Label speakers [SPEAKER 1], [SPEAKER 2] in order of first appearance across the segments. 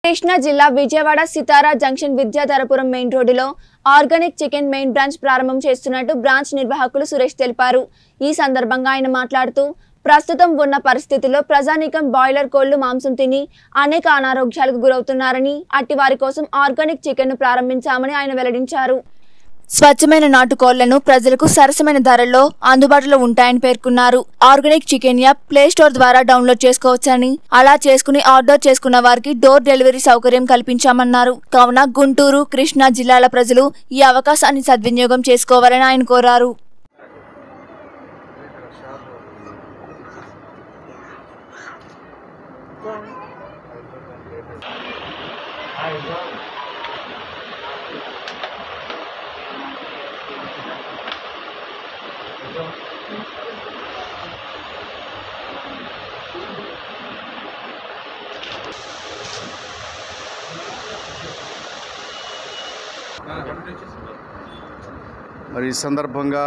[SPEAKER 1] కృష్ణా జిల్లా Vijayawada Sitara junction Vidyadharapuram main రోడ్డులో organic chicken main branch ప్రారంభం చేస్తున్నట్టు బ్రాంచ్ నిర్వాహకులు సురేష్ తెలిపారు ఈ సందర్భంగా ఆయన మాట్లాడుతూ ప్రస్తుతం ఉన్న పరిస్థితిలో ప్రజానీకం బాయిలర్ కోళ్లు మాంసం తిని అనేక అనారోగ్యాలకు గురవుతున్నారని అట్టి వారి కోసం ఆర్గానిక్ చికెన్ ను ప్రారంభించామని ఆయన వెల్లడించారు స్వచ్ఛమైన నాటుకోళ్లను ప్రజలకు సరసమైన ధరల్లో అందుబాటులో ఉంటాయని పేర్కొన్నారు organic chicken app play store ద్వారా డౌన్లోడ్ చేసుకోవచ్చని అలా చేసుకుని ఆర్డర్ చేసుకున్న వారికి డోర్ డెలివరీ సౌకర్యం కల్పించామన్నారు కావున గుంటూరు కృష్ణా జిల్లాల ప్రజలు ఈ అవకాశాన్ని సద్వినియోగం చేసుకోవాలని ఆయన కోరారు
[SPEAKER 2] మరి ఈ సందర్భంగా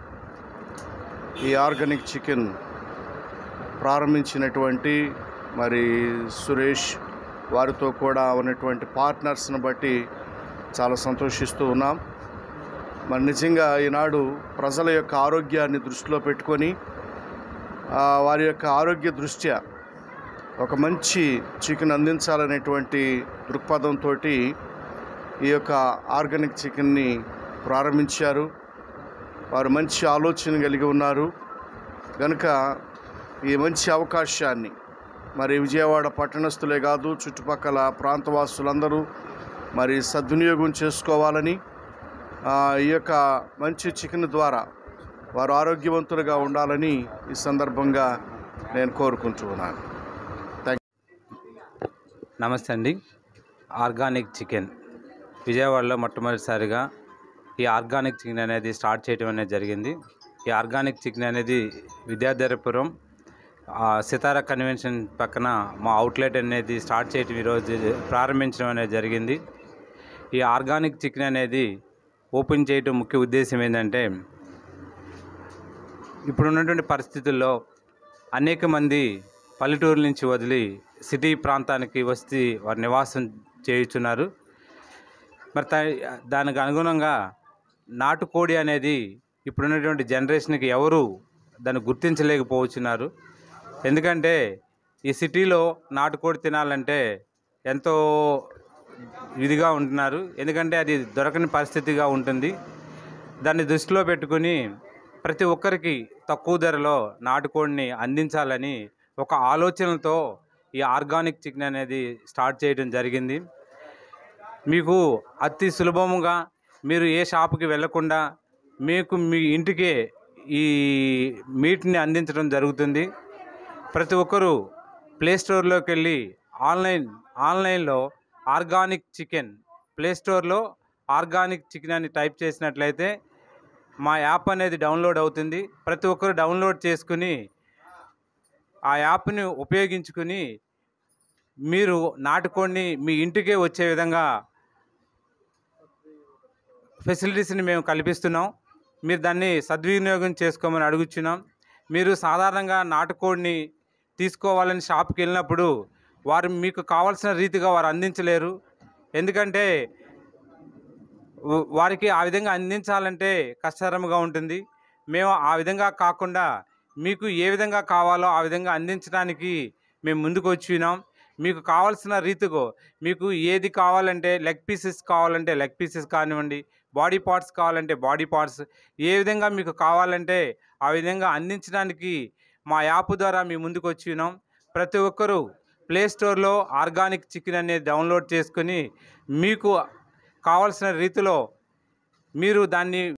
[SPEAKER 2] ఈ ఆర్గానిక్ చికెన్ ప్రారంభించినటువంటి మరి సురేష్ వారితో కూడా ఉన్నటువంటి పార్ట్నర్స్ని బట్టి చాలా సంతోషిస్తూ ఉన్నాం మరి నిజంగా ఈనాడు ప్రజల యొక్క ఆరోగ్యాన్ని దృష్టిలో పెట్టుకొని ఆ, వారి యొక్క ఆరోగ్య దృష్ట్యా ఒక మంచి చికెన్ అందించాలనేటువంటి దృక్పథంతో ఈ యొక్క ఆర్గానిక్ చికెన్ని ప్రారంభించారు వారు మంచి ఆలోచన కలిగి ఉన్నారు కనుక ఈ మంచి అవకాశాన్ని మరి విజయవాడ పట్టణస్థులే కాదు చుట్టుపక్కల ప్రాంతవాసులందరూ మరి సద్వినియోగం చేసుకోవాలని ఆ, ఈ యొక్క మంచి చికెన్ ద్వారా వారు ఆరోగ్యవంతులుగా ఉండాలని ఈ సందర్భంగా నేను కోరుకుంటున్నాను
[SPEAKER 3] నమస్తే అండి ఆర్గానిక్ చికెన్ విజయవాడలో మొట్టమొదటిసారిగా ఈ ఆర్గానిక్ చికెన్ అనేది స్టార్ట్ చేయడం అనేది జరిగింది ఈ ఆర్గానిక్ చికెన్ అనేది విద్యాధరపురం ఆ, సితారా కన్వెన్షన్ పక్కన మా అవుట్లెట్ అనేది స్టార్ట్ చేయడం ఈరోజు ప్రారంభించడం అనేది జరిగింది ఈ ఆర్గానిక్ చికెన్ అనేది ఓపెన్ చేయడం ముఖ్య ఉద్దేశం ఏంటంటే ఇప్పుడున్నటువంటి పరిస్థితుల్లో అనేక మంది పల్లెటూరు నుంచి వదిలి సిటీ ప్రాంతానికి వస్తే వారు నివాసం చేయుచున్నారు మరి దా- దానికి అనుగుణంగా నాటుకోడి అనేది ఇప్పుడున్నటువంటి జనరేషన్కి ఎవరు దాన్ని గుర్తించలేకపోతున్నారు ఎందుకంటే ఈ సిటీలో నాటుకోడి తినాలంటే ఎంతో ఇదిగా ఉంటున్నారు ఎందుకంటే అది దొరకని పరిస్థితిగా ఉంటుంది దాన్ని దృష్టిలో పెట్టుకుని ప్రతి ఒక్కరికి తక్కువ ధరలో నాటుకోడిని అందించాలని ఒక ఆలోచనతో ఈ ఆర్గానిక్ చికెన్ అనేది స్టార్ట్ చేయడం జరిగింది మీకు అతి సులభముగా మీరు ఏ షాపుకి వెళ్ళకుండా మీకు మీ ఇంటికే ఈ మీట్ని అందించడం జరుగుతుంది ప్రతి ఒక్కరూ ప్లే స్టోర్లోకి వెళ్ళి ఆన్లైన్ ఆన్లైన్లో ఆర్గానిక్ చికెన్ ప్లే స్టోర్లో ఆర్గానిక్ చికెన్ అని టైప్ చేసినట్లయితే మా యాప్ అనేది డౌన్లోడ్ అవుతుంది ప్రతి ఒక్కరు డౌన్లోడ్ చేసుకుని ఆ యాప్ని ఉపయోగించుకుని మీరు నాటుకోడిని మీ ఇంటికే వచ్చే విధంగా ఫెసిలిటీస్ని మేము కల్పిస్తున్నాం మీరు దాన్ని సద్వినియోగం చేసుకోమని అడుగుచున్నాం మీరు సాధారణంగా నాటుకోడిని తీసుకోవాలని షాప్కి వెళ్ళినప్పుడు వారు మీకు కావాల్సిన రీతిగా వారు అందించలేరు ఎందుకంటే వ- వారికి ఆ విధంగా అందించాలంటే కష్టతరంగా ఉంటుంది మేము ఆ విధంగా కాకుండా మీకు ఏ విధంగా కావాలో ఆ విధంగా అందించడానికి మేము ముందుకు వచ్చినాం మీకు కావాల్సిన రీతిగో మీకు ఏది కావాలంటే లెగ్ పీసెస్ కావాలంటే లెగ్ పీసెస్ కానివ్వండి బాడీ పార్ట్స్ కావాలంటే బాడీ పార్ట్స్ ఏ విధంగా మీకు కావాలంటే ఆ విధంగా అందించడానికి మా యాప్ ద్వారా మీ ముందుకు వచ్చినాం ప్రతి ఒక్కరూ ప్లే స్టోర్లో ఆర్గానిక్ చికెన్ అనేది డౌన్లోడ్ చేసుకొని మీకు కావాల్సిన రీతిలో మీరు దాన్ని